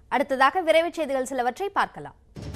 அடுத்ததாக விரைவுச் செய்திகள் சிலவற்றை பார்க்கலாம்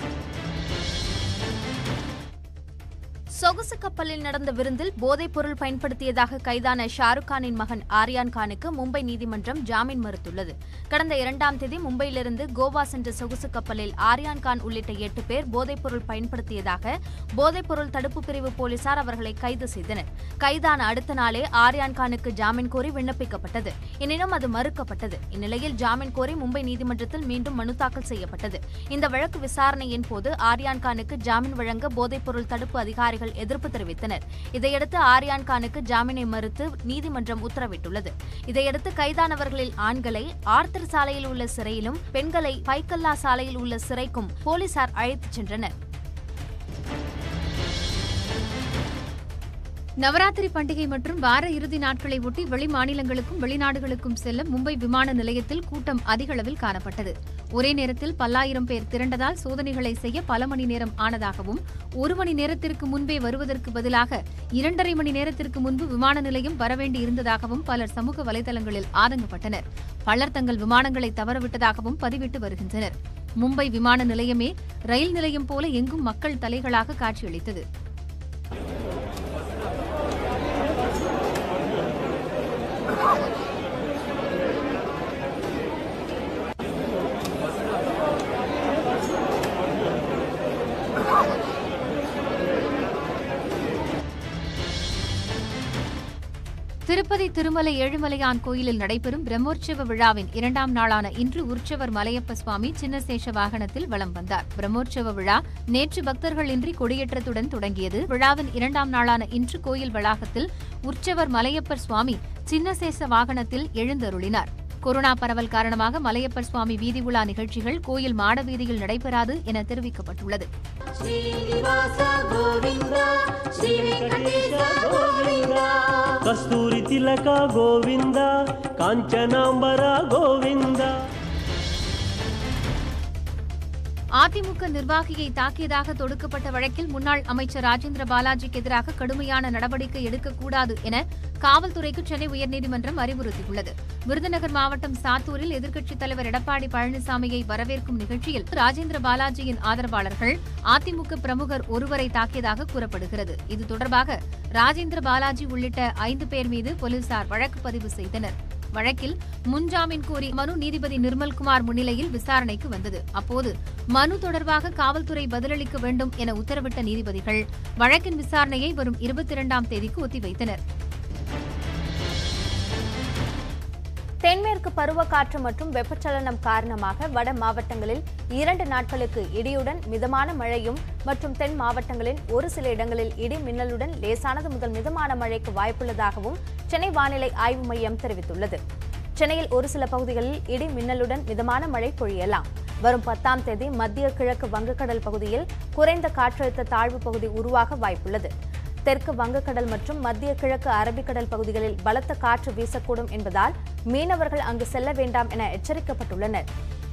சொகுசு கப்பலில் நடந்த விருந்தில் போதைப் பொருள் பயன்படுத்தியதாக கைதான ஷாருக் கானின் மகன் ஆர்யான் கானுக்கு மும்பை நீதிமன்றம் ஜாமீன் மறுத்துள்ளது கடந்த இரண்டாம் தேதி மும்பையிலிருந்து கோவா சென்ற சொகுசு கப்பலில் ஆர்யான் கான் உள்ளிட்ட எட்டு பேர் போதைப் பொருள் பயன்படுத்தியதாக போதைப் பொருள் தடுப்பு பிரிவு போலீசார் அவர்களை கைது செய்தனர் கைதான அடுத்த நாளே ஆர்யான் கானுக்கு ஜாமீன் கோரி விண்ணப்பிக்கப்பட்டது எனினும் அது மறுக்கப்பட்டது இந்நிலையில் ஜாமீன் கோரி மும்பை நீதிமன்றத்தில் மீண்டும் மனு தாக்கல் செய்யப்பட்டது இந்த வழக்கு விசாரணையின் போது ஆர்யான் கானுக்கு ஜாமீன் வழங்க போதைப் பொருள் தடுப்பு அதிகாரிகள் எதிர்ப்பு தெரிவித்தனர் இதையடுத்து ஆர்யான் கானுக்கு ஜாமீனை மறுத்து நீதிமன்றம் உத்தரவிட்டுள்ளது இதையடுத்து கைதானவர்களில் ஆண்களை ஆர்த்தர் சாலையில் உள்ள சிறையிலும் பெண்களை பைக்கல்லா சாலையில் உள்ள சிறைக்கும் போலீசார் அழைத்துச் சென்றனர் நவராத்திரி பண்டிகை மற்றும் வார இறுதி நாட்களை ஒட்டி வெளி மாநிலங்களுக்கும் வெளிநாடுகளுக்கும் செல்ல மும்பை விமான நிலையத்தில் கூட்டம் அதிக அளவில் காணப்பட்டது ஒரே நேரத்தில் பல்லாயிரம் பேர் திரண்டதால் சோதனைகளை செய்ய பல மணி நேரம் ஆனதாகவும் ஒரு மணி நேரத்திற்கு முன்பே வருவதற்கு பதிலாக இரண்டரை மணி நேரத்திற்கு முன்பு விமான நிலையம் வரவேண்டி இருந்ததாகவும் பலர் சமூக வலைதளங்களில் ஆதங்கப்பட்டனர் பலர் தங்கள் விமானங்களை தவறவிட்டதாகவும் பதிவிட்டு வருகின்றனர் மும்பை விமான நிலையமே ரயில் நிலையம் போல எங்கும் மக்கள் தலைகளாக காட்சியளித்தது திருப்பதி திருமலை ஏழுமலையான் கோயிலில் நடைபெறும் பிரம்மோற்சவ விழாவின் இரண்டாம் நாளான இன்று உற்சவர் மலையப்ப சுவாமி சின்னசேஷ வாகனத்தில் வலம் வந்தார் பிரம்மோற்சவ விழா நேற்று பக்தர்களின்றி கொடியேற்றத்துடன் தொடங்கியது விழாவின் இரண்டாம் நாளான இன்று கோயில் வளாகத்தில் உற்சவர் மலையப்பர் சுவாமி சின்னசேஷ வாகனத்தில் எழுந்தருளினார் கொரோனா பரவல் காரணமாக மலையப்பர் சுவாமி வீதி உலா நிகழ்ச்சிகள் கோயில் மாட வீதியில் நடைபெறாது என தெரிவிக்கப்பட்டுள்ளது ಶ್ರೀನಿವಾಸ ಗೋವಿಂದ ಶ್ರೀ ವೆಂಕಟೇಶ ಗೋವಿಂದ ಕಸ್ತೂರಿ ತಿಲಕ ಗೋವಿಂದ ಕಾಂಚನಾಂಬರ ಗೋವಿಂದ அதிமுக நிர்வாகியை தாக்கியதாக தொடுக்கப்பட்ட வழக்கில் முன்னாள் அமைச்சர் ராஜேந்திர பாலாஜிக்கு எதிராக கடுமையான நடவடிக்கை எடுக்கக்கூடாது என காவல்துறைக்கு சென்னை உயர்நீதிமன்றம் அறிவுறுத்தியுள்ளது விருதுநகர் மாவட்டம் சாத்தூரில் எதிர்க்கட்சித் தலைவர் எடப்பாடி பழனிசாமியை வரவேற்கும் நிகழ்ச்சியில் ராஜேந்திர பாலாஜியின் ஆதரவாளர்கள் அதிமுக பிரமுகர் ஒருவரை தாக்கியதாக கூறப்படுகிறது இது தொடர்பாக ராஜேந்திர பாலாஜி உள்ளிட்ட ஐந்து பேர் மீது போலீசார் வழக்கு பதிவு செய்தனர் வழக்கில் முன்ஜாமீன் கோரி மனு நீதிபதி நிர்மல்குமார் முன்னிலையில் விசாரணைக்கு வந்தது அப்போது மனு தொடர்பாக காவல்துறை பதிலளிக்க வேண்டும் என உத்தரவிட்ட நீதிபதிகள் வழக்கின் விசாரணையை வரும் இருபத்தி இரண்டாம் தேதிக்கு ஒத்திவைத்தனர் தென்மேற்கு பருவக்காற்று மற்றும் வெப்பச்சலனம் காரணமாக வட மாவட்டங்களில் இரண்டு நாட்களுக்கு இடியுடன் மிதமான மழையும் மற்றும் தென் மாவட்டங்களின் ஒரு சில இடங்களில் இடி மின்னலுடன் லேசானது முதல் மிதமான மழைக்கு வாய்ப்புள்ளதாகவும் சென்னை வானிலை ஆய்வு மையம் தெரிவித்துள்ளது சென்னையில் ஒரு சில பகுதிகளில் இடி மின்னலுடன் மிதமான மழை பொழியலாம் வரும் பத்தாம் தேதி மத்திய கிழக்கு வங்கக்கடல் பகுதியில் குறைந்த காற்றழுத்த தாழ்வு பகுதி உருவாக வாய்ப்புள்ளது தெற்கு வங்கக்கடல் மற்றும் மத்திய கிழக்கு அரபிக்கடல் பகுதிகளில் பலத்த காற்று வீசக்கூடும் என்பதால் மீனவர்கள் அங்கு செல்ல வேண்டாம் என எச்சரிக்கப்பட்டுள்ளனர்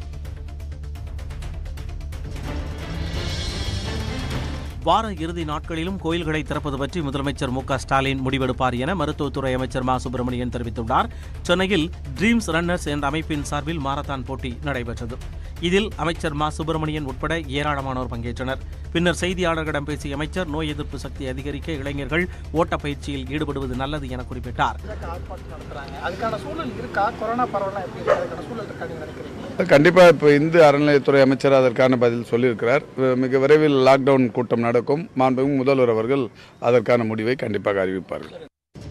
வார இறுதி நாட்களிலும் கோயில்களை திறப்பது பற்றி முதலமைச்சர் மு க ஸ்டாலின் முடிவெடுப்பார் என மருத்துவத்துறை அமைச்சர் மா சுப்பிரமணியன் தெரிவித்துள்ளார் சென்னையில் ட்ரீம்ஸ் ரன்னர்ஸ் என்ற அமைப்பின் சார்பில் மாரத்தான் போட்டி நடைபெற்றது இதில் அமைச்சர் மா சுப்பிரமணியன் உட்பட ஏராளமானோர் பங்கேற்றனர் பின்னர் செய்தியாளர்களிடம் பேசிய அமைச்சர் நோய் எதிர்ப்பு சக்தி அதிகரிக்க இளைஞர்கள் ஓட்டப்பயிற்சியில் ஈடுபடுவது நல்லது என குறிப்பிட்டார் ஆர்ப்பாட்டம் நடத்துறாங்க அதுக்கான சூழல் இருக்கா கொரோனா பரவலாம் எப்படி இருக்கு அதுக்கான சூழல் இருக்கா நீங்க நினைக்கிறீங்க கண்டிப்பாக இப்போ இந்து அறநிலையத்துறை அமைச்சர் அதற்கான பதில் சொல்லியிருக்கிறார் வி- மிக விரைவில் லாக்டவுன் கூட்டம் நடக்கும் மாண்புமிகு முதல்வர் அவர்கள் அதற்கான முடிவை கண்டிப்பாக அறிவிப்பார்கள்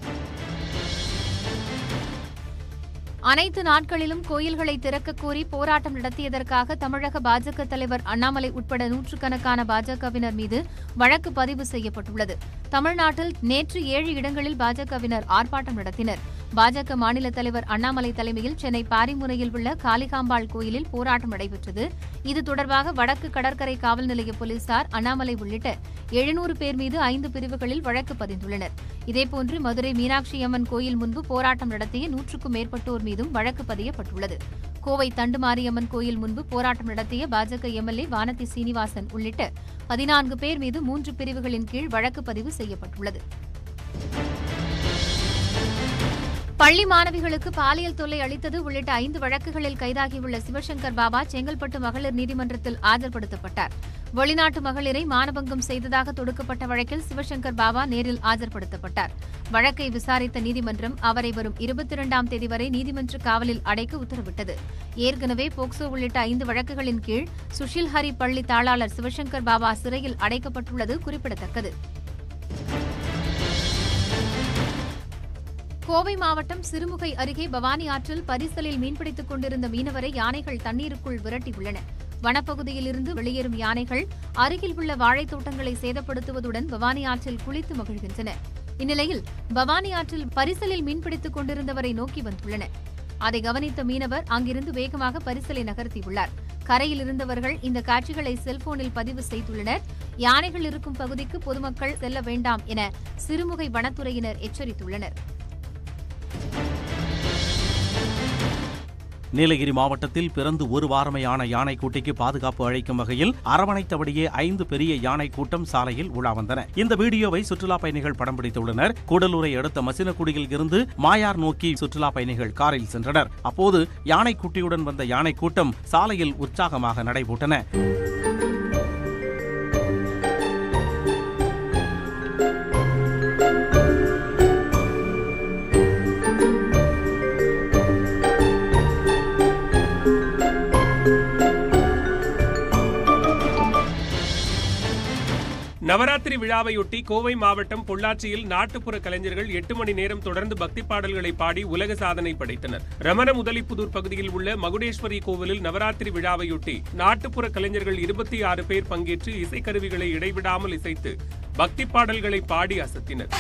அனைத்து நாட்களிலும் கோயில்களை திறக்க கோரி போராட்டம் நடத்தியதற்காக தமிழக பாஜக தலைவர் அண்ணாமலை உட்பட நூற்றுக்கணக்கான பாஜகவினர் மீது வழக்கு பதிவு செய்யப்பட்டுள்ளது தமிழ்நாட்டில் நேற்று ஏழு இடங்களில் பாஜகவினர் ஆர்ப்பாட்டம் நடத்தினர் பாஜக மாநில தலைவர் அண்ணாமலை தலைமையில் சென்னை பாரிமுனையில் உள்ள காளிகாம்பாள் கோயிலில் போராட்டம் நடைபெற்றது இது தொடர்பாக வடக்கு கடற்கரை காவல் நிலைய போலீசார் அண்ணாமலை உள்ளிட்ட எழுநூறு பேர் மீது ஐந்து பிரிவுகளில் வழக்கு பதிந்துள்ளனர் இதேபோன்று மதுரை மீனாட்சி அம்மன் கோயில் முன்பு போராட்டம் நடத்திய நூற்றுக்கும் மேற்பட்டோர் மீதும் வழக்கு பதியப்பட்டுள்ளது கோவை தண்டுமாரியம்மன் கோயில் முன்பு போராட்டம் நடத்திய பாஜக எம்எல்ஏ வானதி சீனிவாசன் உள்ளிட்ட பதினான்கு பேர் மீது மூன்று பிரிவுகளின் கீழ் வழக்கு பதிவு செய்யப்பட்டுள்ளது பள்ளி மாணவிகளுக்கு பாலியல் தொல்லை அளித்தது உள்ளிட்ட ஐந்து வழக்குகளில் கைதாகியுள்ள சிவசங்கர் பாபா செங்கல்பட்டு மகளிர் நீதிமன்றத்தில் ஆஜர்படுத்தப்பட்டார் வெளிநாட்டு மகளிரை மானபங்கம் செய்ததாக தொடுக்கப்பட்ட வழக்கில் சிவசங்கர் பாபா நேரில் ஆஜர்படுத்தப்பட்டார் வழக்கை விசாரித்த நீதிமன்றம் அவரை வரும் இருபத்தி இரண்டாம் தேதி வரை நீதிமன்ற காவலில் அடைக்க உத்தரவிட்டது ஏற்கனவே போக்சோ உள்ளிட்ட ஐந்து வழக்குகளின் கீழ் சுஷில் ஹரி பள்ளி தாளாளர் சிவசங்கர் பாபா சிறையில் அடைக்கப்பட்டுள்ளது குறிப்பிடத்தக்கது கோவை மாவட்டம் சிறுமுகை அருகே பவானி ஆற்றில் பரிசலில் மீன்பிடித்துக் கொண்டிருந்த மீனவரை யானைகள் தண்ணீருக்குள் விரட்டியுள்ளன வனப்பகுதியில் இருந்து வெளியேறும் யானைகள் அருகில் உள்ள வாழைத் தோட்டங்களை சேதப்படுத்துவதுடன் பவானி ஆற்றில் குளித்து மகிழ்கின்றன இந்நிலையில் பவானி ஆற்றில் பரிசலில் மீன்பிடித்துக் கொண்டிருந்தவரை நோக்கி வந்துள்ளன அதை கவனித்த மீனவர் அங்கிருந்து வேகமாக பரிசலை நகர்த்தியுள்ளார் கரையில் இருந்தவர்கள் இந்த காட்சிகளை செல்போனில் பதிவு செய்துள்ளனர் யானைகள் இருக்கும் பகுதிக்கு பொதுமக்கள் செல்ல வேண்டாம் என சிறுமுகை வனத்துறையினர் எச்சரித்துள்ளனர் நீலகிரி மாவட்டத்தில் பிறந்து ஒரு வாரமையான யானை கூட்டிக்கு பாதுகாப்பு அளிக்கும் வகையில் அரவணைத்தபடியே ஐந்து பெரிய யானை கூட்டம் சாலையில் உலா வந்தன இந்த வீடியோவை சுற்றுலா பயணிகள் படம் பிடித்துள்ளனர் கூடலூரை அடுத்த மசினகுடியில் இருந்து மாயார் நோக்கி சுற்றுலா பயணிகள் காரில் சென்றனர் அப்போது யானை குட்டியுடன் வந்த யானை கூட்டம் சாலையில் உற்சாகமாக நடைபோட்டன நவராத்திரி விழாவையொட்டி கோவை மாவட்டம் பொள்ளாச்சியில் நாட்டுப்புற கலைஞர்கள் எட்டு மணி நேரம் தொடர்ந்து பக்தி பாடல்களை பாடி உலக சாதனை படைத்தனர் ரமண முதலிப்புதூர் பகுதியில் உள்ள மகுடேஸ்வரி கோவிலில் நவராத்திரி விழாவையொட்டி நாட்டுப்புற கலைஞர்கள் இருபத்தி ஆறு பேர் பங்கேற்று இசைக்கருவிகளை இடைவிடாமல் இசைத்து பக்தி பாடல்களை பாடி அசத்தினர்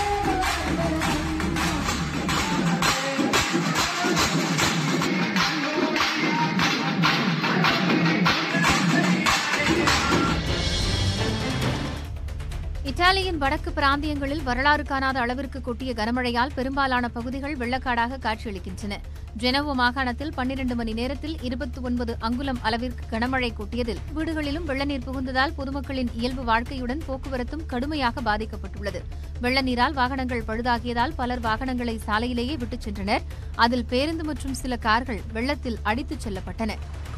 இத்தாலியின் வடக்கு பிராந்தியங்களில் வரலாறு காணாத அளவிற்கு கொட்டிய கனமழையால் பெரும்பாலான பகுதிகள் வெள்ளக்காடாக காட்சியளிக்கின்றன ஜெனவோ மாகாணத்தில் பன்னிரண்டு மணி நேரத்தில் இருபத்தி ஒன்பது அங்குலம் அளவிற்கு கனமழை கொட்டியதில் வீடுகளிலும் வெள்ளநீர் புகுந்ததால் பொதுமக்களின் இயல்பு வாழ்க்கையுடன் போக்குவரத்தும் கடுமையாக பாதிக்கப்பட்டுள்ளது வெள்ள நீரால் வாகனங்கள் பழுதாகியதால் பலர் வாகனங்களை சாலையிலேயே விட்டுச் சென்றனர் அதில் பேருந்து மற்றும் சில கார்கள் வெள்ளத்தில் அடித்துச் செல்லப்பட்டன